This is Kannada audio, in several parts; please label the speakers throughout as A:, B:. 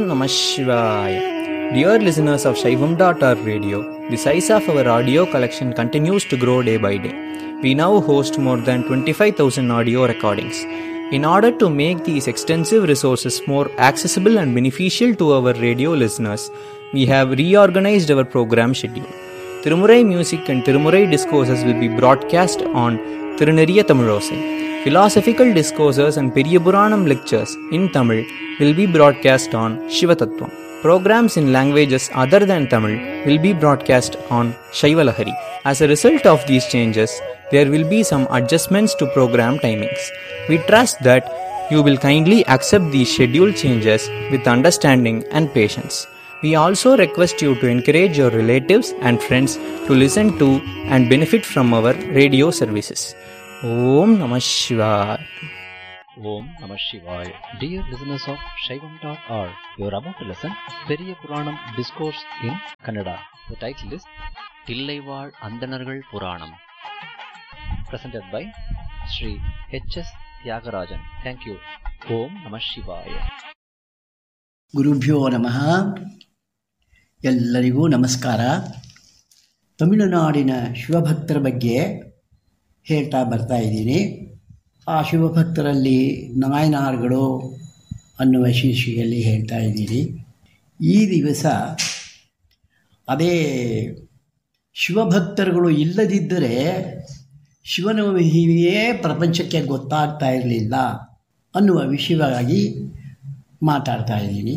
A: Namah Shivaya. Dear listeners of Shaivam.org radio, the size of our audio collection continues to grow day by day. We now host more than 25,000 audio recordings. In order to make these extensive resources more accessible and beneficial to our radio listeners, we have reorganized our program schedule. Tirumurai music and Tirumurai discourses will be broadcast on Tiruneriya Tamilosai. Philosophical discourses and Periyapuranam lectures in Tamil will be broadcast on Shivatattvam. Programs in languages other than Tamil will be broadcast on Shaivalahari. As a result of these changes, there will be some adjustments to program timings. We trust that you will kindly accept these schedule changes with understanding and patience. We also request you to encourage your relatives and friends to listen to and benefit from our radio services. Om Namah Shivaya.
B: Om Namah Shivaya. Dear listeners of Shaivam.org, you are about to listen Periya Puranam Discourse in Kannada. The title is Tillaivar Andanargal Puranam. Presented by Sri H.S. Tyagarajan. Thank you. Om Namah Shivaya.
C: ಗುರುಭ್ಯೋ ನಮಃ ಎಲ್ಲರಿಗೂ ನಮಸ್ಕಾರ ತಮಿಳುನಾಡಿನ ಶಿವಭಕ್ತರ ಬಗ್ಗೆ ಹೇಳ್ತಾ ಬರ್ತಾ ಇದ್ದೀನಿ ಆ ಶಿವಭಕ್ತರಲ್ಲಿ ನಾಯನಾರ್ಗಳು ಅನ್ನುವ ಶೀರ್ಷಿಕೆಯಲ್ಲಿ ಹೇಳ್ತಾ ಇದ್ದೀನಿ ಈ ದಿವಸ ಅದೇ ಶಿವಭಕ್ತರುಗಳು ಇಲ್ಲದಿದ್ದರೆ ಶಿವನ ಮಹಿಮೆಯೇ ಪ್ರಪಂಚಕ್ಕೆ ಗೊತ್ತಾಗ್ತಾ ಇರಲಿಲ್ಲ ಅನ್ನುವ ವಿಷಯವಾಗಿ ಮಾತಾಡ್ತಾ ಇದ್ದೀನಿ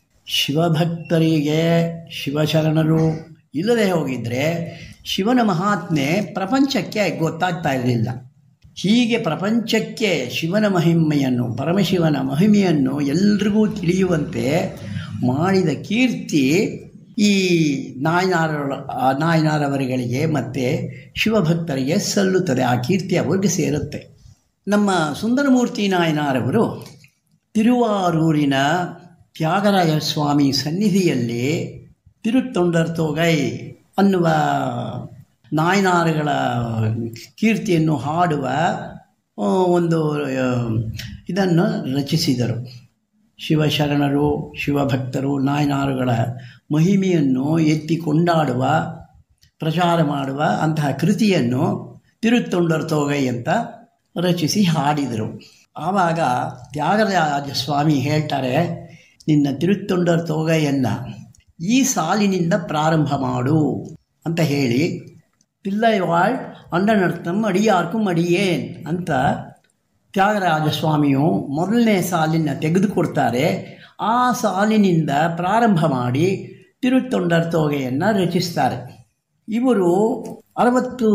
C: ಶಿವಭಕ್ತರಿಗೆ ಶಿವಶರಣರು ಇಲ್ಲದೆ ಹೋಗಿದ್ದರೆ ಶಿವನ ಮಹಾತ್ಮೆ ಪ್ರಪಂಚಕ್ಕೆ ಗೊತ್ತಾಗ್ತಾ ಇರಲಿಲ್ಲ ಹೀಗೆ ಪ್ರಪಂಚಕ್ಕೆ ಶಿವನ ಮಹಿಮೆಯನ್ನು ಪರಮಶಿವನ ಮಹಿಮೆಯನ್ನು ಎಲ್ರಿಗೂ ತಿಳಿಯುವಂತೆ ಮಾಡಿದ ಕೀರ್ತಿ ಈ ನಾಯನಾರ ನಾಯನಾರವರುಗಳಿಗೆ ಮತ್ತು ಶಿವಭಕ್ತರಿಗೆ ಸಲ್ಲುತ್ತದೆ ಆ ಕೀರ್ತಿ ಅವ್ರಿಗೆ ಸೇರುತ್ತೆ ನಮ್ಮ ಸುಂದರಮೂರ್ತಿ ನಾಯನಾರವರು ತಿರುವಾರೂರಿನ ತ್ಯಾಗರಾಯ ಸ್ವಾಮಿ ಸನ್ನಿಧಿಯಲ್ಲಿ ತಿರುತ್ತೊಂಡರ್ ತೊಗೈ ಅನ್ನುವ ನಾಯನಾರುಗಳ ಕೀರ್ತಿಯನ್ನು ಹಾಡುವ ಒಂದು ಇದನ್ನು ರಚಿಸಿದರು ಶಿವಶರಣರು ಶಿವಭಕ್ತರು ನಾಯನಾರುಗಳ ಮಹಿಮೆಯನ್ನು ಎತ್ತಿ ಕೊಂಡಾಡುವ ಪ್ರಚಾರ ಮಾಡುವ ಅಂತಹ ಕೃತಿಯನ್ನು ತಿರುತ್ತೊಂಡರ್ ತೊಗೈ ಅಂತ ರಚಿಸಿ ಹಾಡಿದರು ಆವಾಗ ತ್ಯಾಗರಾಜ ಸ್ವಾಮಿ ಹೇಳ್ತಾರೆ ನಿನ್ನ ತಿರುತ್ತೊಂಡರ್ ತೊಗೈಯನ್ನು ಈ ಸಾಲಿನಿಂದ ಪ್ರಾರಂಭ ಮಾಡು ಅಂತ ಹೇಳಿ ಪಿಲ್ಲೈವಾಳ್ ಅಂಡನರ್ತಂ ಅಡಿಯಾರ್ಕು ಅಡಿಯೇನ್ ಅಂತ ತ್ಯಾಗರಾಜ ಸ್ವಾಮಿಯು ಮೊದಲನೇ ಸಾಲಿನ ತೆಗೆದುಕೊಡ್ತಾರೆ ಆ ಸಾಲಿನಿಂದ ಪ್ರಾರಂಭ ಮಾಡಿ ತಿರುತ್ತೊಂಡರ್ ತೊಗೆಯನ್ನು ರಚಿಸ್ತಾರೆ ಇವರು ಅರವತ್ತು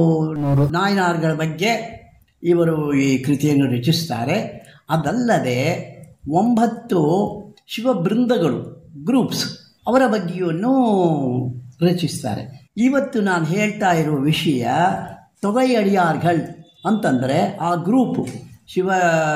C: ನಾಯನಾರ್ಗಳ ಬಗ್ಗೆ ಇವರು ಈ ಕೃತಿಯನ್ನು ರಚಿಸ್ತಾರೆ ಅದಲ್ಲದೆ ಒಂಬತ್ತು ಶಿವಬೃಂದಗಳು ಗ್ರೂಪ್ಸ್ ಅವರ ಬಗ್ಗೆಯನ್ನು ರಚಿಸ್ತಾರೆ ಇವತ್ತು ನಾನು ಹೇಳ್ತಾ ಇರುವ ವಿಷಯ ತೊಗೈ ಅಡಿಯಾರ್ಗಳ್ ಅಂತಂದರೆ ಆ ಗ್ರೂಪು ಶಿವ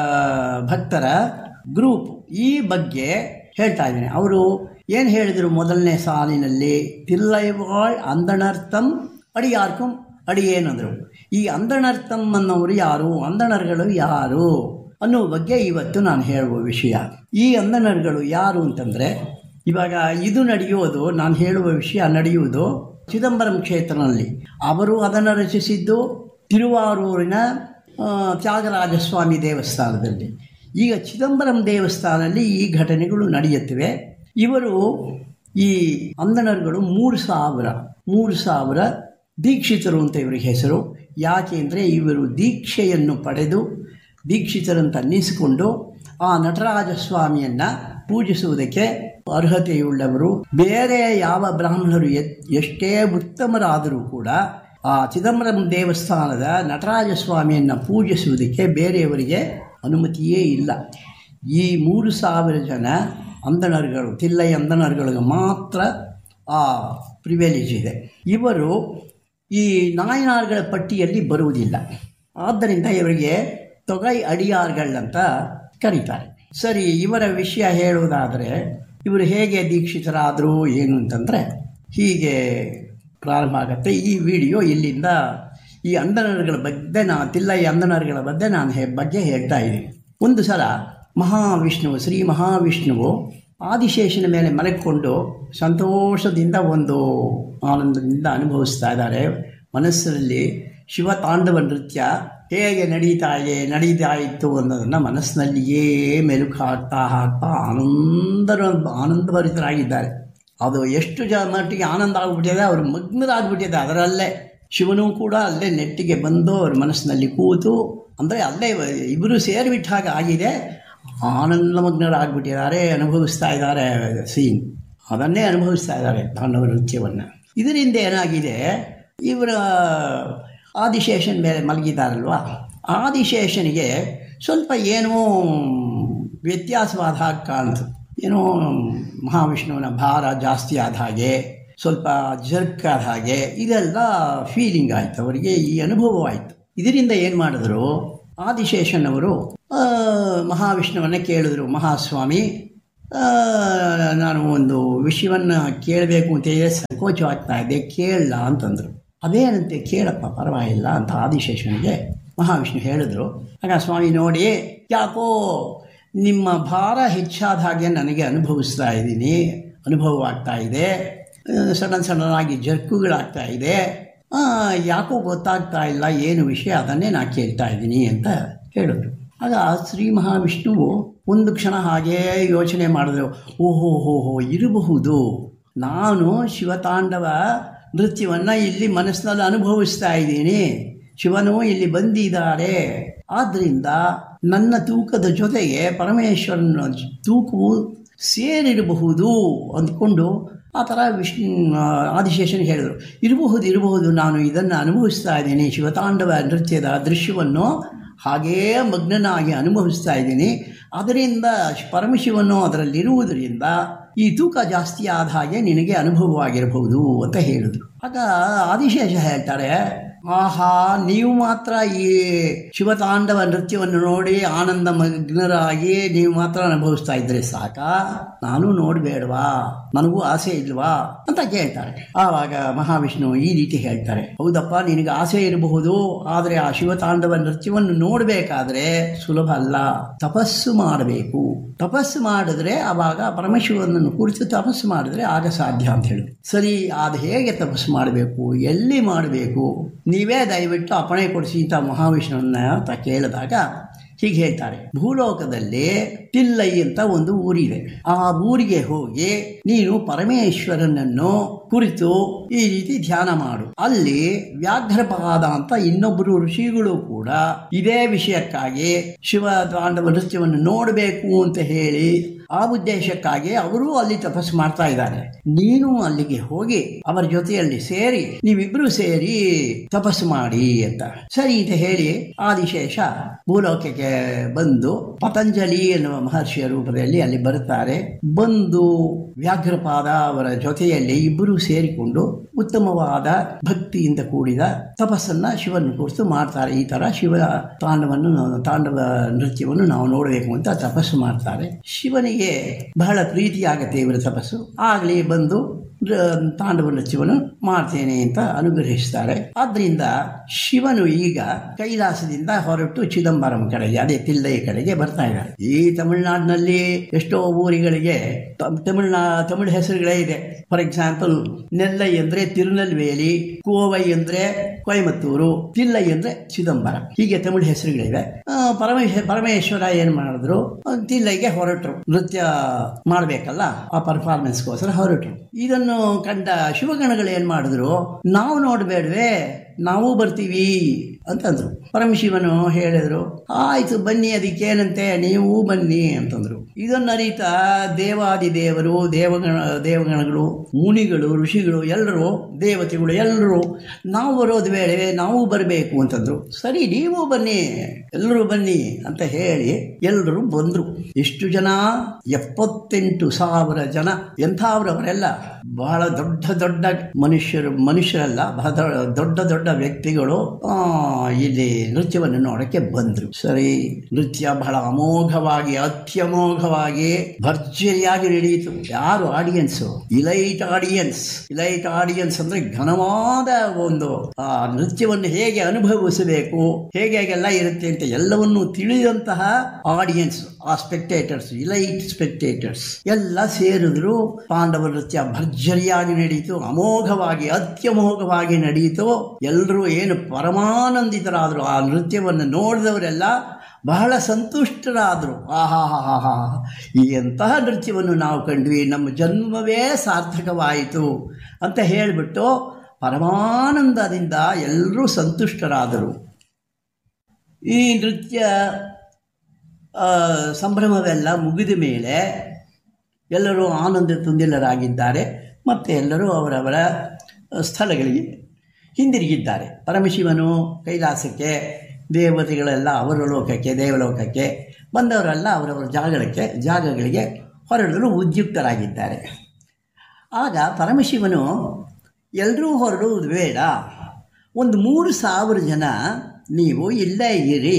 C: ಭಕ್ತರ ಗ್ರೂಪ್ ಈ ಬಗ್ಗೆ ಹೇಳ್ತಾ ಇದ್ದೀನಿ ಅವರು ಏನು ಹೇಳಿದರು ಮೊದಲನೇ ಸಾಲಿನಲ್ಲಿ ತಿಲ್ಲೈವಾಳ್ ಅಂದಣರ್ಥಂ ಅಡಿಯಾರ್ಕಂ ಅಡಿಯೇನಂದರು ಈ ಅಂದಣರ್ಥಂ ಅನ್ನೋರು ಯಾರು ಅಂದಣರ್ಗಳು ಯಾರು ಅನ್ನುವ ಬಗ್ಗೆ ಇವತ್ತು ನಾನು ಹೇಳುವ ವಿಷಯ ಈ ಅಂದಣರ್ಗಳು ಯಾರು ಅಂತಂದರೆ ಇವಾಗ ಇದು ನಡೆಯೋದು ನಾನು ಹೇಳುವ ವಿಷಯ ನಡೆಯುವುದು ಚಿದಂಬರಂ ಕ್ಷೇತ್ರನಲ್ಲಿ ಅವರು ಅದನ್ನು ರಚಿಸಿದ್ದು ತಿರುವಾರೂರಿನ ತ್ಯಾಗರಾಜಸ್ವಾಮಿ ದೇವಸ್ಥಾನದಲ್ಲಿ ಈಗ ಚಿದಂಬರಂ ದೇವಸ್ಥಾನದಲ್ಲಿ ಈ ಘಟನೆಗಳು ನಡೆಯುತ್ತವೆ ಇವರು ಈ ಅಂದಣರುಗಳು ಮೂರು ಸಾವಿರ ಮೂರು ಸಾವಿರ ದೀಕ್ಷಿತರು ಅಂತ ಇವರಿಗೆ ಹೆಸರು ಯಾಕೆ ಅಂದರೆ ಇವರು ದೀಕ್ಷೆಯನ್ನು ಪಡೆದು ದೀಕ್ಷಿತರಂತ ಅನ್ನಿಸಿಕೊಂಡು ಆ ನಟರಾಜ ಸ್ವಾಮಿಯನ್ನು ಪೂಜಿಸುವುದಕ್ಕೆ ಅರ್ಹತೆಯುಳ್ಳವರು ಬೇರೆ ಯಾವ ಬ್ರಾಹ್ಮಣರು ಎಷ್ಟೇ ಉತ್ತಮರಾದರೂ ಕೂಡ ಆ ಚಿದಂಬರಂ ದೇವಸ್ಥಾನದ ನಟರಾಜ ಸ್ವಾಮಿಯನ್ನು ಪೂಜಿಸುವುದಕ್ಕೆ ಬೇರೆಯವರಿಗೆ ಅನುಮತಿಯೇ ಇಲ್ಲ ಈ ಮೂರು ಸಾವಿರ ಜನ ಅಂದಣರುಗಳು ತಿಲ್ಲೈ ಅಂದಣರುಗಳಿಗೆ ಮಾತ್ರ ಆ ಪ್ರಿವಿಲೇಜ್ ಇದೆ ಇವರು ಈ ನಾಯನಾರ್ಗಳ ಪಟ್ಟಿಯಲ್ಲಿ ಬರುವುದಿಲ್ಲ ಆದ್ದರಿಂದ ಇವರಿಗೆ ತೊಗೈ ಅಡಿಯಾರ್ಗಳಂತ ಕರೀತಾರೆ ಸರಿ ಇವರ ವಿಷಯ ಹೇಳುವುದಾದರೆ ಇವರು ಹೇಗೆ ದೀಕ್ಷಿತರಾದರು ಏನು ಅಂತಂದರೆ ಹೀಗೆ ಪ್ರಾರಂಭ ಆಗುತ್ತೆ ಈ ವಿಡಿಯೋ ಇಲ್ಲಿಂದ ಈ ಅಂದನರುಗಳ ಬಗ್ಗೆ ನಾನು ತಿಲ್ಲೈ ಅಂದನರುಗಳ ಬಗ್ಗೆ ನಾನು ಹೇ ಬಗ್ಗೆ ಹೇಳ್ತಾ ಇದ್ದೀನಿ ಒಂದು ಸಲ ಮಹಾವಿಷ್ಣುವು ಶ್ರೀ ಮಹಾವಿಷ್ಣುವು ಆದಿಶೇಷನ ಮೇಲೆ ಮಲಗಿಕೊಂಡು ಸಂತೋಷದಿಂದ ಒಂದು ಆನಂದದಿಂದ ಅನುಭವಿಸ್ತಾ ಇದ್ದಾರೆ ಮನಸ್ಸಿನಲ್ಲಿ ಶಿವತಾಂಡವ ನೃತ್ಯ ಹೇಗೆ ನಡೀತಾ ಇದೆ ನಡೀತಾ ಇತ್ತು ಅನ್ನೋದನ್ನು ಮನಸ್ಸಿನಲ್ಲಿಯೇ ಮೆಲುಕು ಹಾಕ್ತಾ ಹಾಕ್ತಾ ಆನಂದ ಆನಂದಭರಿತರಾಗಿದ್ದಾರೆ ಅದು ಎಷ್ಟು ಜ ಮಟ್ಟಿಗೆ ಆನಂದ ಆಗಿಬಿಟ್ಟಿದೆ ಅವರು ಮಗ್ನರಾಗ್ಬಿಟ್ಟಿದೆ ಅದರಲ್ಲೇ ಶಿವನೂ ಕೂಡ ಅಲ್ಲೇ ನೆಟ್ಟಿಗೆ ಬಂದು ಅವ್ರ ಮನಸ್ಸಿನಲ್ಲಿ ಕೂತು ಅಂದರೆ ಅಲ್ಲೇ ಇಬ್ಬರು ಸೇರಿಬಿಟ್ಟ ಹಾಗೆ ಆಗಿದೆ ಆನಂದಮಗ್ನರಾಗ್ಬಿಟ್ಟಿದ್ದಾರೆ ಅನುಭವಿಸ್ತಾ ಇದ್ದಾರೆ ಸೀನ್ ಅದನ್ನೇ ಅನುಭವಿಸ್ತಾ ಇದ್ದಾರೆ ತಾಂಡವ ನೃತ್ಯವನ್ನು ಇದರಿಂದ ಏನಾಗಿದೆ ಇವರ ಆದಿಶೇಷನ ಮೇಲೆ ಮಲಗಿದ್ದಾರಲ್ವ ಆದಿಶೇಷನಿಗೆ ಸ್ವಲ್ಪ ಏನೋ ವ್ಯತ್ಯಾಸವಾದ ಹಾಗೆ ಕಾಣ್ತು ಏನೋ ಮಹಾವಿಷ್ಣುವಿನ ಭಾರ ಜಾಸ್ತಿ ಆದ ಹಾಗೆ ಸ್ವಲ್ಪ ಜರ್ಕ್ ಆದ ಹಾಗೆ ಇದೆಲ್ಲ ಫೀಲಿಂಗ್ ಆಯಿತು ಅವರಿಗೆ ಈ ಅನುಭವವಾಯಿತು ಇದರಿಂದ ಏನು ಮಾಡಿದ್ರು ಆದಿಶೇಷನವರು ಮಹಾವಿಷ್ಣುವನ್ನ ಕೇಳಿದ್ರು ಮಹಾಸ್ವಾಮಿ ನಾನು ಒಂದು ವಿಷಯವನ್ನು ಕೇಳಬೇಕು ಅಂತ ಹೇಳಿ ಸಂಕೋಚವಾಗ್ತಾ ಇದ್ದೆ ಕೇಳಲ್ಲ ಅಂತಂದರು ಅದೇನಂತೆ ಕೇಳಪ್ಪ ಪರವಾಗಿಲ್ಲ ಅಂತ ಆದಿಶೇಷನಿಗೆ ಮಹಾವಿಷ್ಣು ಹೇಳಿದ್ರು ಆಗ ಸ್ವಾಮಿ ನೋಡಿ ಯಾಕೋ ನಿಮ್ಮ ಭಾರ ಹೆಚ್ಚಾದ ಹಾಗೆ ನನಗೆ ಅನುಭವಿಸ್ತಾ ಇದ್ದೀನಿ ಅನುಭವವಾಗ್ತಾ ಇದೆ ಸಡನ್ ಸಡನ್ನಾಗಿ ಜರ್ಕುಗಳಾಗ್ತಾ ಇದೆ ಯಾಕೋ ಗೊತ್ತಾಗ್ತಾ ಇಲ್ಲ ಏನು ವಿಷಯ ಅದನ್ನೇ ನಾನು ಕೇಳ್ತಾ ಇದ್ದೀನಿ ಅಂತ ಹೇಳಿದ್ರು ಆಗ ಶ್ರೀ ಮಹಾವಿಷ್ಣುವು ಒಂದು ಕ್ಷಣ ಹಾಗೇ ಯೋಚನೆ ಮಾಡಿದ್ರು ಓಹೋ ಹೋ ಹೋ ಇರಬಹುದು ನಾನು ಶಿವತಾಂಡವ ನೃತ್ಯವನ್ನು ಇಲ್ಲಿ ಮನಸ್ಸಿನಲ್ಲಿ ಅನುಭವಿಸ್ತಾ ಇದ್ದೀನಿ ಶಿವನು ಇಲ್ಲಿ ಬಂದಿದ್ದಾರೆ ಆದ್ದರಿಂದ ನನ್ನ ತೂಕದ ಜೊತೆಗೆ ಪರಮೇಶ್ವರನ ತೂಕವು ಸೇರಿರಬಹುದು ಅಂದ್ಕೊಂಡು ಆ ಥರ ವಿಷ್ಣು ಆದಿಶೇಷನಿಗೆ ಹೇಳಿದರು ಇರಬಹುದು ಇರಬಹುದು ನಾನು ಇದನ್ನು ಅನುಭವಿಸ್ತಾ ಇದ್ದೀನಿ ಶಿವತಾಂಡವ ನೃತ್ಯದ ದೃಶ್ಯವನ್ನು ಹಾಗೇ ಮಗ್ನನಾಗಿ ಅನುಭವಿಸ್ತಾ ಇದ್ದೀನಿ ಅದರಿಂದ ಪರಮಶಿವನು ಅದರಲ್ಲಿರುವುದರಿಂದ ಈ ತೂಕ ಜಾಸ್ತಿ ಆದ ಹಾಗೆ ನಿನಗೆ ಅನುಭವವಾಗಿರಬಹುದು ಅಂತ ಹೇಳಿದ್ರು ಆಗ ಆದಿಶೇಷ ಹೇಳ್ತಾರೆ ಆಹಾ ನೀವು ಮಾತ್ರ ಈ ಶಿವತಾಂಡವ ನೃತ್ಯವನ್ನು ನೋಡಿ ಆನಂದ ಮಗ್ನರಾಗಿ ನೀವು ಮಾತ್ರ ಅನುಭವಿಸ್ತಾ ಇದ್ರೆ ಸಾಕ ನಾನು ನೋಡಬೇಡವಾ ನನಗೂ ಆಸೆ ಇಲ್ವಾ ಅಂತ ಕೇಳ್ತಾರೆ ಆವಾಗ ಮಹಾವಿಷ್ಣು ಈ ರೀತಿ ಹೇಳ್ತಾರೆ ಹೌದಪ್ಪ ನಿನಗೆ ಆಸೆ ಇರಬಹುದು ಆದರೆ ಆ ಶಿವತಾಂಡವ ನೃತ್ಯವನ್ನು ನೋಡಬೇಕಾದ್ರೆ ಸುಲಭ ಅಲ್ಲ ತಪಸ್ಸು ಮಾಡಬೇಕು ತಪಸ್ಸು ಮಾಡಿದ್ರೆ ಆವಾಗ ಪರಮಶಿವನನ್ನು ಕುರಿತು ತಪಸ್ಸು ಮಾಡಿದ್ರೆ ಆಗ ಸಾಧ್ಯ ಅಂತ ಹೇಳಿದ್ರು ಸರಿ ಅದು ಹೇಗೆ ತಪಸ್ಸು ಮಾಡಬೇಕು ಎಲ್ಲಿ ಮಾಡಬೇಕು ನೀವೇ ದಯವಿಟ್ಟು ಅಪ್ಪಣೆ ಕೊಡಿಸಿ ಅಂತ ಮಹಾವಿಷ್ಣುವನ್ನ ಅಂತ ಕೇಳಿದಾಗ ಹೀಗೆ ಹೇಳ್ತಾರೆ ಭೂಲೋಕದಲ್ಲಿ ತಿಲ್ಲೈ ಅಂತ ಒಂದು ಊರಿದೆ ಆ ಊರಿಗೆ ಹೋಗಿ ನೀನು ಪರಮೇಶ್ವರನನ್ನು ಕುರಿತು ಈ ರೀತಿ ಧ್ಯಾನ ಮಾಡು ಅಲ್ಲಿ ವ್ಯಾಘ್ರಪಾದ ಅಂತ ಇನ್ನೊಬ್ಬರು ಋಷಿಗಳು ಕೂಡ ಇದೇ ವಿಷಯಕ್ಕಾಗಿ ಶಿವ ತಾಂಡವ ನೃತ್ಯವನ್ನು ನೋಡಬೇಕು ಅಂತ ಹೇಳಿ ಆ ಉದ್ದೇಶಕ್ಕಾಗಿ ಅವರು ಅಲ್ಲಿ ತಪಸ್ಸು ಮಾಡ್ತಾ ಇದ್ದಾರೆ ನೀನು ಅಲ್ಲಿಗೆ ಹೋಗಿ ಅವರ ಜೊತೆಯಲ್ಲಿ ಸೇರಿ ನೀವಿಬ್ರು ಸೇರಿ ತಪಸ್ಸು ಮಾಡಿ ಅಂತ ಸರಿ ಅಂತ ಹೇಳಿ ಆದಿಶೇಷ ಭೂಲೋಕಕ್ಕೆ ಬಂದು ಪತಂಜಲಿ ಎನ್ನುವ ಮಹರ್ಷಿಯ ರೂಪದಲ್ಲಿ ಅಲ್ಲಿ ಬರುತ್ತಾರೆ ಬಂದು ವ್ಯಾಘ್ರಪಾದ ಅವರ ಜೊತೆಯಲ್ಲಿ ಇಬ್ಬರು ಸೇರಿಕೊಂಡು ಉತ್ತಮವಾದ ಭಕ್ತಿಯಿಂದ ಕೂಡಿದ ತಪಸ್ಸನ್ನ ಶಿವನ ಕುರಿತು ಮಾಡ್ತಾರೆ ಈ ತರ ಶಿವ ತಾಂಡವನ್ನು ತಾಂಡವ ನೃತ್ಯವನ್ನು ನಾವು ನೋಡಬೇಕು ಅಂತ ತಪಸ್ಸು ಮಾಡ್ತಾರೆ ಶಿವನಿಗೆ ಬಹಳ ಪ್ರೀತಿಯಾಗತ್ತೆ ಇವರ ತಪಸ್ಸು ಆಗಲಿ ಬಂದು ತಾಂಡವ ನೃತ್ಯವನ್ನು ಮಾಡ್ತೇನೆ ಅಂತ ಅನುಗ್ರಹಿಸ್ತಾರೆ ಆದ್ರಿಂದ ಶಿವನು ಈಗ ಕೈಲಾಸದಿಂದ ಹೊರಟು ಚಿದಂಬರಂ ಕಡೆಗೆ ಅದೇ ತಿಲ್ಲೈ ಕಡೆಗೆ ಬರ್ತಾ ಇದ್ದಾರೆ ಈ ತಮಿಳುನಾಡಿನಲ್ಲಿ ಎಷ್ಟೋ ಊರುಗಳಿಗೆ ತಮಿಳ್ನಾ ತಮಿಳು ಹೆಸರುಗಳೇ ಇದೆ ಫಾರ್ ಎಕ್ಸಾಂಪಲ್ ನೆಲ್ಲೈ ಅಂದ್ರೆ ತಿರುನಲ್ವೇಲಿ ಕೋವೈ ಅಂದ್ರೆ ಕೊಯಮತ್ತೂರು ತಿಲ್ಲೈ ಅಂದ್ರೆ ಚಿದಂಬರ ಹೀಗೆ ತಮಿಳು ಹೆಸರುಗಳಿವೆ ಪರಮೇಶ್ವರ ಪರಮೇಶ್ವರ ಏನ್ ಮಾಡಿದ್ರು ತಿಲ್ಲೈಗೆ ಹೊರಟರು ನೃತ್ಯ ಮಾಡಬೇಕಲ್ಲ ಆ ಪರ್ಫಾರ್ಮೆನ್ಸ್ಗೋಸ್ಕರ ಹೊರಟರು ಇದನ್ನು ಕಂಡ ಶಿವಗಣಗಳು ಏನ್ ಮಾಡಿದ್ರು ನಾವು ನೋಡಬೇಡ್ವೆ ನಾವು ಬರ್ತೀವಿ ಅಂತಂದ್ರು ಪರಮಶಿವನು ಹೇಳಿದ್ರು ಆಯ್ತು ಬನ್ನಿ ಅದಕ್ಕೇನಂತೆ ನೀವು ಬನ್ನಿ ಅಂತಂದ್ರು ಇದನ್ನ ಅರಿತ ದೇವಾದಿ ದೇವರು ದೇವಗಣ ದೇವಗಣಗಳು ಮುನಿಗಳು ಋಷಿಗಳು ಎಲ್ಲರೂ ದೇವತೆಗಳು ಎಲ್ಲರೂ ನಾವು ಬರೋದು ಬೇಡ ನಾವು ಬರಬೇಕು ಅಂತಂದ್ರು ಸರಿ ನೀವು ಬನ್ನಿ ಎಲ್ಲರೂ ಬನ್ನಿ ಅಂತ ಹೇಳಿ ಎಲ್ಲರೂ ಬಂದ್ರು ಎಷ್ಟು ಜನ ಎಪ್ಪತ್ತೆಂಟು ಸಾವಿರ ಜನ ಎಂಥವ್ರವರೆಲ್ಲ ಬಹಳ ದೊಡ್ಡ ದೊಡ್ಡ ಮನುಷ್ಯರು ಮನುಷ್ಯರಲ್ಲ ಬಹಳ ದೊಡ್ಡ ದೊಡ್ಡ ವ್ಯಕ್ತಿಗಳು ಇಲ್ಲಿ ನೃತ್ಯವನ್ನು ನೋಡಕ್ಕೆ ಬಂದರು ಸರಿ ನೃತ್ಯ ಬಹಳ ಅಮೋಘವಾಗಿ ಅತ್ಯಮೋಘ ಅಮೋಘವಾಗಿ ಭರ್ಜರಿಯಾಗಿ ನಡೆಯಿತು ಯಾರು audience elite audience elite audience ಅಂದ್ರೆ ಘನವಾದ ಒಂದು ಆ ನೃತ್ಯವನ್ನು ಹೇಗೆ ಅನುಭವಿಸಬೇಕು ಹೇಗೆ ಹೇಗೆಲ್ಲ ಇರುತ್ತೆ ಅಂತ ಎಲ್ಲವನ್ನೂ ತಿಳಿದಂತಹ ಆಡಿಯನ್ಸ್ ಆ ಸ್ಪೆಕ್ಟೇಟರ್ಸ್ ಇಲೈಟ್ ಸ್ಪೆಕ್ಟೇಟರ್ಸ್ ಎಲ್ಲ ಸೇರಿದ್ರು ಪಾಂಡವ ನೃತ್ಯ ಭರ್ಜರಿಯಾಗಿ ನಡೆಯಿತು ಅಮೋಘವಾಗಿ ಅತ್ಯಮೋಘವಾಗಿ ನಡೆಯಿತು ಎಲ್ಲರೂ ಏನು ಪರಮಾನಂದಿತರಾದರು ಆ ನೃತ್ಯವನ್ನು ನೋಡಿದವರೆಲ್ಲ ಬಹಳ ಸಂತುಷ್ಟರಾದರು ಆಹಾ ಹಾ ಹಾ ಎಂತಹ ನೃತ್ಯವನ್ನು ನಾವು ಕಂಡ್ವಿ ನಮ್ಮ ಜನ್ಮವೇ ಸಾರ್ಥಕವಾಯಿತು ಅಂತ ಹೇಳಿಬಿಟ್ಟು ಪರಮಾನಂದದಿಂದ ಎಲ್ಲರೂ ಸಂತುಷ್ಟರಾದರು ಈ ನೃತ್ಯ ಆ, ಸಂಭ್ರಮವೆಲ್ಲ ಮುಗಿದ ಮೇಲೆ ಎಲ್ಲರೂ ಆನಂದ ತುಂದಿಲರಾಗಿದ್ದಾರೆ ಮತ್ತು ಎಲ್ಲರೂ ಅವರವರ ಸ್ಥಳಗಳಿಗೆ ಹಿಂದಿರುಗಿದ್ದಾರೆ ಪರಮಶಿವನು ಕೈಲಾಸಕ್ಕೆ ದೇವತೆಗಳೆಲ್ಲ ಅವರ ಲೋಕಕ್ಕೆ ದೇವಲೋಕಕ್ಕೆ ಬಂದವರೆಲ್ಲ ಅವರವರ ಜಾಗಕ್ಕೆ ಜಾಗಗಳಿಗೆ ಹೊರಡಲು ಉದ್ಯುಕ್ತರಾಗಿದ್ದಾರೆ ಆಗ ಪರಮಶಿವನು ಎಲ್ಲರೂ ಹೊರಡುವುದು ಬೇಡ ಒಂದು ಮೂರು ಸಾವಿರ ಜನ ನೀವು ಇಲ್ಲೇ ಇರಿ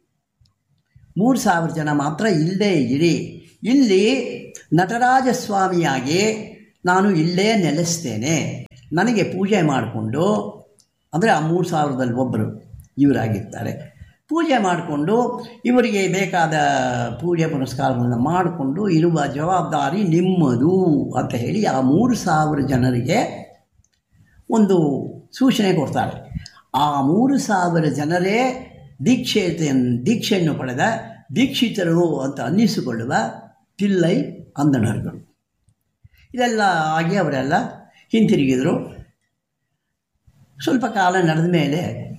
C: ಮೂರು ಸಾವಿರ ಜನ ಮಾತ್ರ ಇಲ್ಲೇ ಇರಿ ಇಲ್ಲಿ ನಟರಾಜ ಸ್ವಾಮಿಯಾಗಿ ನಾನು ಇಲ್ಲೇ ನೆಲೆಸ್ತೇನೆ ನನಗೆ ಪೂಜೆ ಮಾಡಿಕೊಂಡು ಅಂದರೆ ಆ ಮೂರು ಸಾವಿರದಲ್ಲಿ ಒಬ್ಬರು ಇವರಾಗಿರ್ತಾರೆ ಪೂಜೆ ಮಾಡಿಕೊಂಡು ಇವರಿಗೆ ಬೇಕಾದ ಪೂಜೆ ಪುನಸ್ಕಾರಗಳನ್ನು ಮಾಡಿಕೊಂಡು ಇರುವ ಜವಾಬ್ದಾರಿ ನಿಮ್ಮದು ಅಂತ ಹೇಳಿ ಆ ಮೂರು ಸಾವಿರ ಜನರಿಗೆ ಒಂದು ಸೂಚನೆ ಕೊಡ್ತಾರೆ ಆ ಮೂರು ಸಾವಿರ ಜನರೇ ದೀಕ್ಷೆ ದೀಕ್ಷೆಯನ್ನು ಪಡೆದ ದೀಕ್ಷಿತರು ಅಂತ ಅನ್ನಿಸಿಕೊಳ್ಳುವ ತಿಲ್ಲೈ ಅಂದಣರುಗಳು ಇದೆಲ್ಲ ಆಗಿ ಅವರೆಲ್ಲ ಹಿಂತಿರುಗಿದರು ಸ್ವಲ್ಪ ಕಾಲ ನಡೆದ ಮೇಲೆ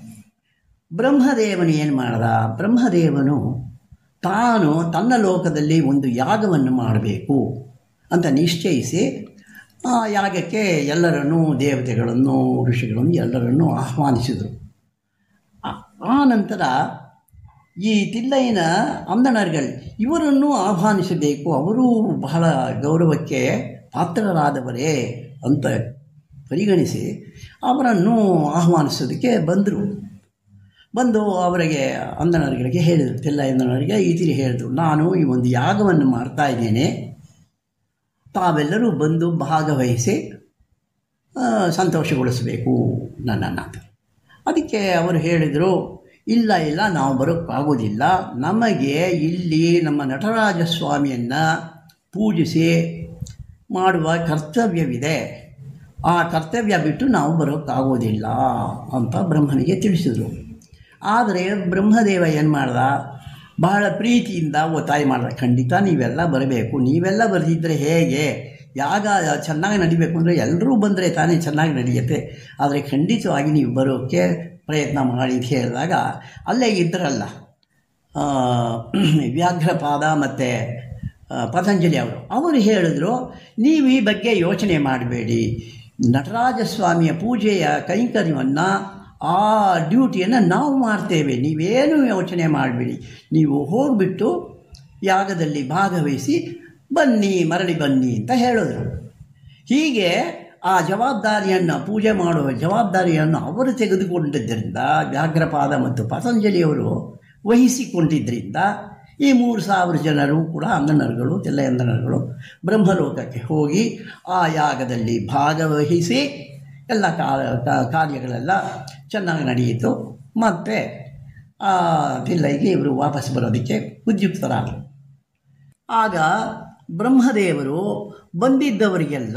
C: ಬ್ರಹ್ಮದೇವನು ಏನು ಮಾಡ್ದ ಬ್ರಹ್ಮದೇವನು ತಾನು ತನ್ನ ಲೋಕದಲ್ಲಿ ಒಂದು ಯಾಗವನ್ನು ಮಾಡಬೇಕು ಅಂತ ನಿಶ್ಚಯಿಸಿ ಆ ಯಾಗಕ್ಕೆ ಎಲ್ಲರನ್ನೂ ದೇವತೆಗಳನ್ನು ಋಷಿಗಳನ್ನು ಎಲ್ಲರನ್ನೂ ಆಹ್ವಾನಿಸಿದರು ಆ- ಆ ನಂತರ ಈ ತಿಲ್ಲಯ್ಯನ ಅಂದಣರ್ಗಳು ಇವರನ್ನು ಆಹ್ವಾನಿಸಬೇಕು ಅವರು ಬಹಳ ಗೌರವಕ್ಕೆ ಪಾತ್ರರಾದವರೇ ಅಂತ ಪರಿಗಣಿಸಿ ಅವರನ್ನು ಆಹ್ವಾನಿಸೋದಕ್ಕೆ ಬಂದರು ಬಂದು ಅವರಿಗೆ ಅಂದಣರಿಗೆ ಹೇಳಿದರು ತಿಲ್ಲಯ್ಯನವರಿಗೆ ಈ ತಿರಿ ಹೇಳಿದರು ನಾನು ಈ ಒಂದು ಯಾಗವನ್ನು ಮಾಡ್ತಾ ಇದ್ದೇನೆ ತಾವೆಲ್ಲರೂ ಬಂದು ಭಾಗವಹಿಸಿ ಆ, ಸಂತೋಷಗೊಳಿಸಬೇಕು ನನ್ನನ್ನು ಅಂತ ಅದಕ್ಕೆ ಅವರು ಹೇಳಿದರು ಇಲ್ಲ ಇಲ್ಲ ನಾವು ಬರೋಕ್ಕಾಗೋದಿಲ್ಲ ನಮಗೆ ಇಲ್ಲಿ ನಮ್ಮ ನಟರಾಜ ಸ್ವಾಮಿಯನ್ನು ಪೂಜಿಸಿ ಮಾಡುವ ಕರ್ತವ್ಯವಿದೆ ಆ ಕರ್ತವ್ಯ ಬಿಟ್ಟು ನಾವು ಬರೋಕ್ಕಾಗೋದಿಲ್ಲ ಅಂತ ಬ್ರಹ್ಮನಿಗೆ ತಿಳಿಸಿದರು ಆದರೆ ಬ್ರಹ್ಮದೇವ ಏನು ಮಾಡ್ದ ಬಹಳ ಪ್ರೀತಿಯಿಂದ ಒತ್ತಾಯ ಮಾಡ್ದ ಖಂಡಿತ ನೀವೆಲ್ಲ ಬರಬೇಕು ನೀವೆಲ್ಲ ಬರೆದಿದ್ದರೆ ಹೇಗೆ ಯಾಗ ಚೆನ್ನಾಗಿ ನಡಿಬೇಕು ಅಂದರೆ ಎಲ್ಲರೂ ಬಂದರೆ ತಾನೇ ಚೆನ್ನಾಗಿ ನಡೆಯುತ್ತೆ ಆದರೆ ಖಂಡಿತವಾಗಿ ನೀವು ಬರೋಕ್ಕೆ ಪ್ರಯತ್ನ ಮಾಡಿ ಅಂತ ಹೇಳಿದಾಗ ಅಲ್ಲೇ ಇದ್ದರಲ್ಲ ಆ, ವ್ಯಾಘ್ರಪಾದ ಮತ್ತು ಪತಂಜಲಿ ಅವರು ಅವರು ಹೇಳಿದ್ರು ನೀವು ಈ ಬಗ್ಗೆ ಯೋಚನೆ ಮಾಡಬೇಡಿ ನಟರಾಜ ಸ್ವಾಮಿಯ ಪೂಜೆಯ ಕೈಂಕರ್ಯವನ್ನು ಆ ಡ್ಯೂಟಿಯನ್ನು ನಾವು ಮಾಡ್ತೇವೆ ನೀವೇನು ಯೋಚನೆ ಮಾಡಬೇಡಿ ನೀವು ಹೋಗಿಬಿಟ್ಟು ಯಾಗದಲ್ಲಿ ಭಾಗವಹಿಸಿ ಬನ್ನಿ ಮರಳಿ ಬನ್ನಿ ಅಂತ ಹೇಳಿದ್ರು ಹೀಗೆ ಆ ಜವಾಬ್ದಾರಿಯನ್ನು ಪೂಜೆ ಮಾಡುವ ಜವಾಬ್ದಾರಿಯನ್ನು ಅವರು ತೆಗೆದುಕೊಂಡಿದ್ದರಿಂದ ವ್ಯಾಘ್ರಪಾದ ಮತ್ತು ಪತಂಜಲಿಯವರು ವಹಿಸಿಕೊಂಡಿದ್ದರಿಂದ ಈ ಮೂರು ಸಾವಿರ ಜನರು ಕೂಡ ಅಂಗನರುಗಳು ತೆಲ್ಲೆಯಂದನರುಗಳು ಬ್ರಹ್ಮಲೋಕಕ್ಕೆ ಹೋಗಿ ಆ ಯಾಗದಲ್ಲಿ ಭಾಗವಹಿಸಿ ಎಲ್ಲ ಕಾ- ಕಾ- ಕಾರ್ಯಗಳೆಲ್ಲ ಚೆನ್ನಾಗಿ ನಡೆಯಿತು ಮತ್ತು ಆ ತಿಲ್ಲೈಗೆ ಇವರು ವಾಪಸ್ ಬರೋದಕ್ಕೆ ಉದ್ಯುಕ್ತರಾದರು ಆಗ ಬ್ರಹ್ಮದೇವರು ಬಂದಿದ್ದವರಿಗೆಲ್ಲ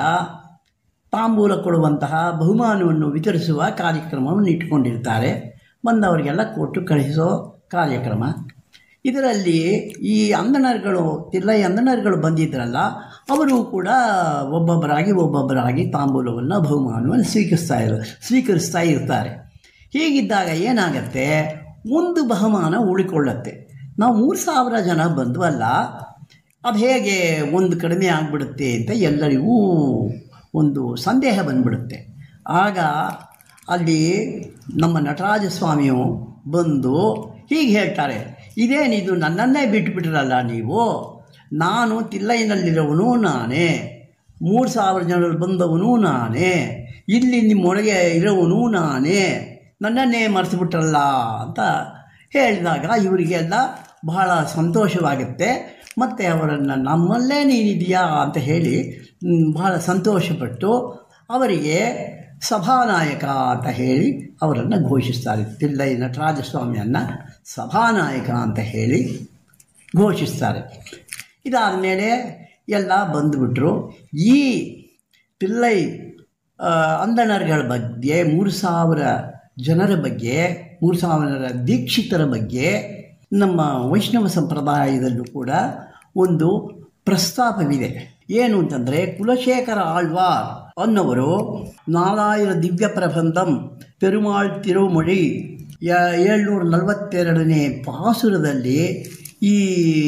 C: ತಾಂಬೂಲ ಕೊಡುವಂತಹ ಬಹುಮಾನವನ್ನು ವಿತರಿಸುವ ಕಾರ್ಯಕ್ರಮವನ್ನು ಇಟ್ಕೊಂಡಿರ್ತಾರೆ ಬಂದವರಿಗೆಲ್ಲ ಕೊಟ್ಟು ಕಳಿಸೋ ಕಾರ್ಯಕ್ರಮ ಇದರಲ್ಲಿ ಈ ಅಂದಣರುಗಳು ತಿಲ್ಲೈ ಅಂದಣರುಗಳು ಬಂದಿದ್ದರಲ್ಲ ಅವರು ಕೂಡ ಒಬ್ಬೊಬ್ಬರಾಗಿ ಒಬ್ಬೊಬ್ಬರಾಗಿ ತಾಂಬೂಲವನ್ನು ಬಹುಮಾನವನ್ನು ಸ್ವೀಕರಿಸ್ತಾ ಇರ ಸ್ವೀಕರಿಸ್ತಾ ಇರ್ತಾರೆ ಹೀಗಿದ್ದಾಗ ಏನಾಗತ್ತೆ ಒಂದು ಬಹುಮಾನ ಉಳಿಕೊಳ್ಳುತ್ತೆ ನಾವು ಮೂರು ಸಾವಿರ ಜನ ಬಂದ್ವಲ್ಲ ಅದು ಹೇಗೆ ಒಂದು ಕಡಿಮೆ ಆಗಿಬಿಡುತ್ತೆ ಅಂತ ಎಲ್ಲರಿಗೂ ಒಂದು ಸಂದೇಹ ಬಂದ್ಬಿಡುತ್ತೆ ಆಗ ಅಲ್ಲಿ ನಮ್ಮ ನಟರಾಜ ಸ್ವಾಮಿಯು ಬಂದು ಹೀಗೆ ಹೇಳ್ತಾರೆ ಇದೇನಿದು ನನ್ನನ್ನೇ ಬಿಟ್ಟುಬಿಟ್ರಲ್ಲ ನೀವು ನಾನು ತಿಲ್ಲೈನಲ್ಲಿರೋವನು ನಾನೇ ಮೂರು ಸಾವಿರ ಜನರು ಬಂದವನು ನಾನೇ ಇಲ್ಲಿ ನಿಮ್ಮೊಳಗೆ ಇರೋವನು ನಾನೇ ನನ್ನನ್ನೇ ಮರೆತುಬಿಟ್ರಲ್ಲ ಅಂತ ಹೇಳಿದಾಗ ಇವರಿಗೆಲ್ಲ ಬಹಳ ಸಂತೋಷವಾಗುತ್ತೆ ಮತ್ತು ಅವರನ್ನು ನಮ್ಮಲ್ಲೇ ನೀನಿದೆಯಾ ಅಂತ ಹೇಳಿ ಮ್, ಬಹಳ ಸಂತೋಷಪಟ್ಟು ಅವರಿಗೆ ಸಭಾನಾಯಕ ಅಂತ ಹೇಳಿ ಅವರನ್ನು ಘೋಷಿಸ್ತಾರೆ ತಿಲ್ಲೈ ನಟರಾಜಸ್ವಾಮಿಯನ್ನು ಸಭಾನಾಯಕ ಅಂತ ಹೇಳಿ ಘೋಷಿಸ್ತಾರೆ ಇದಾದ ಮೇಲೆ ಎಲ್ಲ ಬಂದುಬಿಟ್ರು ಈ ಪಿಲ್ಲೈ ಆ, ಅಂದಣರ್ಗಳ ಬಗ್ಗೆ ಮೂರು ಸಾವಿರ ಜನರ ಬಗ್ಗೆ ಮೂರು ಸಾವಿರ ದೀಕ್ಷಿತರ ಬಗ್ಗೆ ನಮ್ಮ ವೈಷ್ಣವ ಸಂಪ್ರದಾಯದಲ್ಲೂ ಕೂಡ ಒಂದು ಪ್ರಸ್ತಾಪವಿದೆ ಏನು ಅಂತಂದರೆ ಕುಲಶೇಖರ ಆಳ್ವಾರ್ ಅನ್ನವರು ನಾಲಾಯಿರ ದಿವ್ಯ ಪ್ರಬಂಧಂ ಪೆರುಮಾಳ್ ತಿರುಮೊಳಿ ಏಳ್ನೂರ ನಲವತ್ತೆರಡನೇ ಪಾಸುರದಲ್ಲಿ ಈ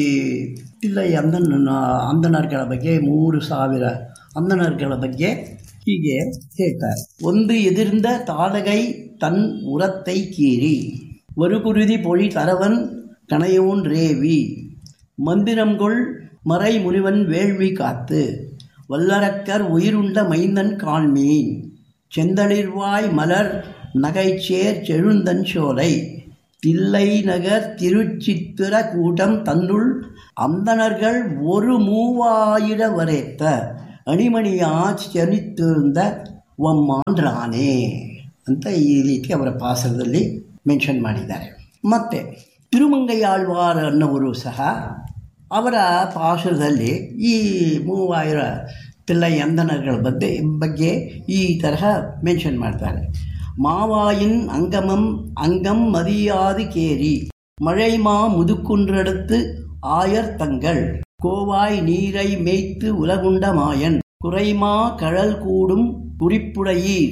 C: ಪಿಲ್ಲೈ ಅಂದನ ಅಂದನರ್ಗಳ ಬಗ್ಗೆ ಮೂರು ಸಾವಿರ ಅಂದನರ್ಗಳ ಬಗ್ಗೆ ಹೀಗೆ ಹೇಳ್ತಾರೆ ಒಂದು ಎದಿರಿಂದ ತಾಳಗೈ தன் உரத்தை கீறி ஒரு குருதி பொழி தரவன் கணையோன் ரேவி மந்திரம்கொள் மறை முனிவன் வேள்வி காத்து வல்லரக்கர் உயிருண்ட மைந்தன் காண்மீன் செந்தளிர்வாய் மலர் நகைச்சேர் செழுந்தன் சோலை தில்லை நகர் திருச்சித்திர கூட்டம் தன்னுள் அந்தணர்கள் ஒரு மூவாயிர வரைத்த ಅಣಿಮಣಿಯ ಚಲಿತಿರುಂದ ಒಮ್ಮಾಂಡ್ರಾನೆ ಅಂತ ಈ ರೀತಿ ಅವರ ಪಾಸರದಲ್ಲಿ ಮೆನ್ಷನ್ ಮಾಡಿದ್ದಾರೆ ಮತ್ತು ತಿರುಮಂಗಯ್ಯಾಳ್ವಾರ್ ಅನ್ನವರು ಸಹ ಅವರ ಪಾಸುರದಲ್ಲಿ ಈ ಮೂವಾಯಿರ ಪಿಲ್ಲೈ ಅಂದನಗಳ ಬಗ್ಗೆ ಬಗ್ಗೆ ಈ ತರಹ ಮೆನ್ಷನ್ ಮಾಡ್ತಾರೆ மாவாயின் அங்கமம் அங்கம் மதியாது கேரி மழைமா முதுக்குன்றெடுத்து ஆயர் தங்கள் கோவாய் நீரை மேய்த்து உலகுண்ட மாயன் குறைமா கழல் கூடும் குறிப்புடையீர்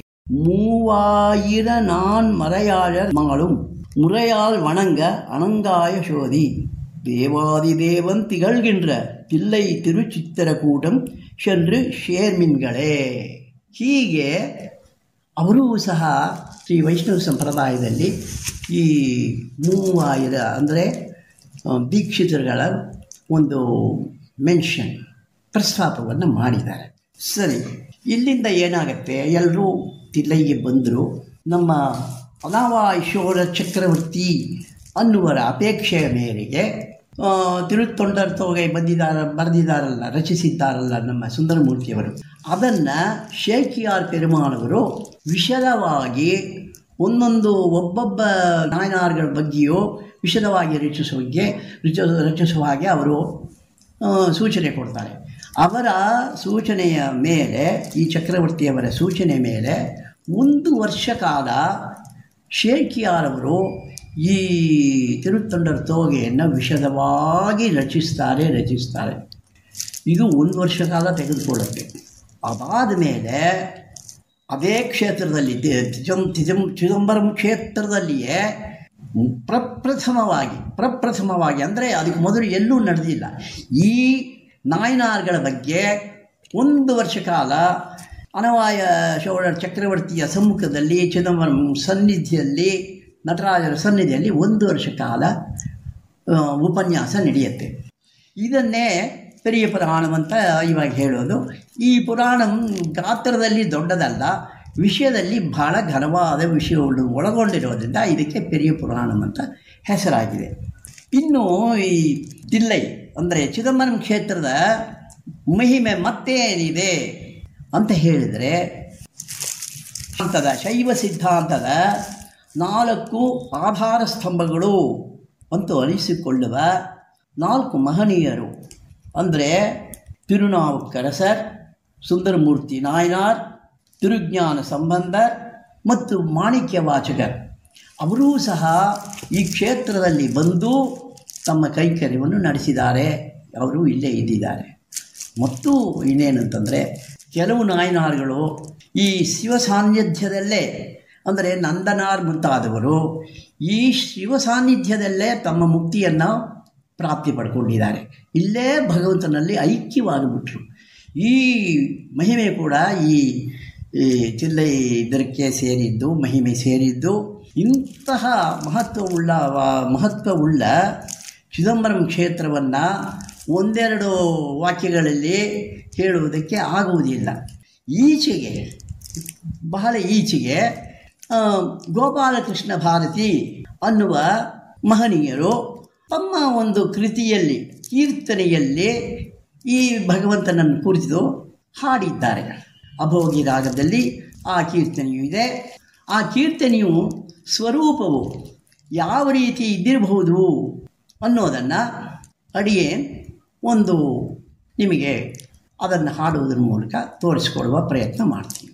C: மூவாயிர நான் மறையாழர் மாளும் முறையால் வணங்க அனங்காய சோதி தேவாதி தேவன் திகழ்கின்ற தில்லை திருச்சித்திர கூட்டம் சென்று ಶೇರ್ಮಿನ್ಗಳೇ ಹೀಗೆ ಅವರೂ ಸಹ ಶ್ರೀ ವೈಷ್ಣವ ಸಂಪ್ರದಾಯದಲ್ಲಿ ಈ ಮೂವಾಯಿರ ಅಂದರೆ ದೀಕ್ಷಿತರುಗಳ ಒಂದು ಮೆನ್ಷನ್ ಪ್ರಸ್ತಾಪವನ್ನು ಮಾಡಿದ್ದಾರೆ ಸರಿ ಇಲ್ಲಿಂದ ಏನಾಗುತ್ತೆ ಎಲ್ಲರೂ ತಿಲ್ಲೈಗೆ ಬಂದರು ನಮ್ಮ ಅನಾವಾಯಿಶೋರ ಚಕ್ರವರ್ತಿ ಅನ್ನುವರ ಅಪೇಕ್ಷೆಯ ಮೇರೆಗೆ ಆ, ತಿರುತ್ತೊಂಡರ್ ತೊಗೆ ಬಂದಿದ್ದಾರ ಬರೆದಿದ್ದಾರಲ್ಲ ರಚಿಸಿದ್ದಾರಲ್ಲ ನಮ್ಮ ಸುಂದರಮೂರ್ತಿಯವರು ಅದನ್ನು ಶೇಖಿಯಾರ್ ಪೆರುಮಾಳವರು ವಿಶದವಾಗಿ ಒಂದೊಂದು ಒಬ್ಬೊಬ್ಬ ನಾಯನಾರ್ಗಳ ಬಗ್ಗೆಯೂ ವಿಶದವಾಗಿ ರಚಿಸುವಾಗೆ ರಚ ರಚಿಸುವ ಹಾಗೆ ಅವರು ಆ, ಸೂಚನೆ ಕೊಡ್ತಾರೆ ಅವರ ಸೂಚನೆಯ ಮೇಲೆ ಈ ಚಕ್ರವರ್ತಿಯವರ ಸೂಚನೆ ಮೇಲೆ ಒಂದು ವರ್ಷ ಕಾಲ ಶೇಖಿಯಾರವರು ಈ ತಿರುತ್ತೊಂಡರ ತೋಗೆಯನ್ನು ವಿಶದವಾಗಿ ರಚಿಸ್ತಾರೆ ರಚಿಸ್ತಾರೆ ಇದು ಒಂದು ವರ್ಷ ಕಾಲ ತೆಗೆದುಕೊಳ್ಳುತ್ತೆ ಅದಾದ ಮೇಲೆ ಅದೇ ಕ್ಷೇತ್ರದಲ್ಲಿ ತಿ- ತಿಜಂ ತಿಜಂ ಚಿದಂಬರಂ ಕ್ಷೇತ್ರದಲ್ಲಿಯೇ ಪ್ರಪ್ರಥಮವಾಗಿ ಪ್ರಪ್ರಥಮವಾಗಿ ಅಂದರೆ ಅದಕ್ಕೆ ಮೊದಲು ಎಲ್ಲೂ ನಡೆದಿಲ್ಲ ಈ ನಾಯನಾರ್ಗಳ ಬಗ್ಗೆ ಒಂದು ವರ್ಷ ಕಾಲ ಅನವಾಯ ಚೋಳ ಚಕ್ರವರ್ತಿಯ ಸಮ್ಮುಖದಲ್ಲಿ ಚಿದಂಬರಂ ಸನ್ನಿಧಿಯಲ್ಲಿ ನಟರಾಜರ ಸನ್ನಿಧಿಯಲ್ಲಿ ಒಂದು ವರ್ಷ ಕಾಲ ಆ, ಉಪನ್ಯಾಸ ನಡೆಯುತ್ತೆ ಇದನ್ನೇ ಪೆರಿಯ ಪುರಾಣಂ ಅಂತ ಇವಾಗ ಹೇಳೋದು ಈ ಪುರಾಣ ಗಾತ್ರದಲ್ಲಿ ದೊಡ್ಡದಲ್ಲ ವಿಷಯದಲ್ಲಿ ಬಹಳ ಘನವಾದ ವಿಷಯಗಳು ಒಳಗೊಂಡಿರೋದ್ರಿಂದ ಇದಕ್ಕೆ ಪೆರಿಯ ಪುರಾಣಂ ಅಂತ ಹೆಸರಾಗಿದೆ ಇನ್ನು ಈ ತಿಲ್ಲೈ ಅಂದರೆ ಚಿದಂಬರಂ ಕ್ಷೇತ್ರದ ಮಹಿಮೆ ಮತ್ತೇನಿದೆ ಅಂತ ಹೇಳಿದರೆ ಸಿದ್ಧಾಂತದ ಶೈವ ಸಿದ್ಧಾಂತದ ನಾಲ್ಕು ಆಧಾರ ಸ್ತಂಭಗಳು ಅಂತ ಅನಿಸಿಕೊಳ್ಳುವ ನಾಲ್ಕು ಮಹನೀಯರು ಅಂದರೆ ತಿರುನಾವುಕ್ಕರಸರ್ ಸುಂದರಮೂರ್ತಿ ನಾಯನಾರ್ ತಿರುಜ್ಞಾನ ಸಂಬಂಧ ಮತ್ತು ಮಾಣಿಕ್ಯ ವಾಚಕರ್ ಅವರೂ ಸಹ ಈ ಕ್ಷೇತ್ರದಲ್ಲಿ ಬಂದು ತಮ್ಮ ಕೈಂಕರ್ಯವನ್ನು ನಡೆಸಿದ್ದಾರೆ ಅವರು ಇಲ್ಲೇ ಇದ್ದಿದ್ದಾರೆ ಮತ್ತು ಇನ್ನೇನಂತಂದರೆ ಕೆಲವು ನಾಯನಾರ್ಗಳು ಈ ಶಿವ ಸಾನ್ನಿಧ್ಯದಲ್ಲೇ ಅಂದರೆ ನಂದನಾರ್ ಮುಂತಾದವರು ಈ ಶಿವ ಸಾನ್ನಿಧ್ಯದಲ್ಲೇ ತಮ್ಮ ಮುಕ್ತಿಯನ್ನು ಪ್ರಾಪ್ತಿ ಪಡ್ಕೊಂಡಿದ್ದಾರೆ ಇಲ್ಲೇ ಭಗವಂತನಲ್ಲಿ ಐಕ್ಯವಾಗಿಬಿಟ್ರು ಈ ಮಹಿಮೆ ಕೂಡ ಈ ಈ ಚಿಲ್ಲೈ ಇದಕ್ಕೆ ಸೇರಿದ್ದು ಮಹಿಮೆ ಸೇರಿದ್ದು ಇಂತಹ ಮಹತ್ವವುಳ್ಳ ವ- ಮಹತ್ವವುಳ್ಳ ಚಿದಂಬರಂ ಕ್ಷೇತ್ರವನ್ನು ಒಂದೆರಡು ವಾಕ್ಯಗಳಲ್ಲಿ ಹೇಳುವುದಕ್ಕೆ ಆಗುವುದಿಲ್ಲ ಈಚೆಗೆ ಬಹಳ ಈಚೆಗೆ ಆ, ಗೋಪಾಲಕೃಷ್ಣ ಭಾರತಿ ಅನ್ನುವ ಮಹನೀಯರು ತಮ್ಮ ಒಂದು ಕೃತಿಯಲ್ಲಿ ಕೀರ್ತನೆಯಲ್ಲೇ ಈ ಭಗವಂತನನ್ನು ಕುರಿತು ಹಾಡಿದ್ದಾರೆ ಅಭೋಗಿ ರಾಗದಲ್ಲಿ ಆ ಕೀರ್ತನೆಯು ಇದೆ ಆ ಕೀರ್ತನೆಯು ಸ್ವರೂಪವು ಯಾವ ರೀತಿ ಇದ್ದಿರಬಹುದು ಅನ್ನೋದನ್ನು ಅಡಿಗೆ ಒಂದು ನಿಮಗೆ ಅದನ್ನು ಹಾಡುವುದರ ಮೂಲಕ ತೋರಿಸಿಕೊಡುವ ಪ್ರಯತ್ನ ಮಾಡ್ತೀನಿ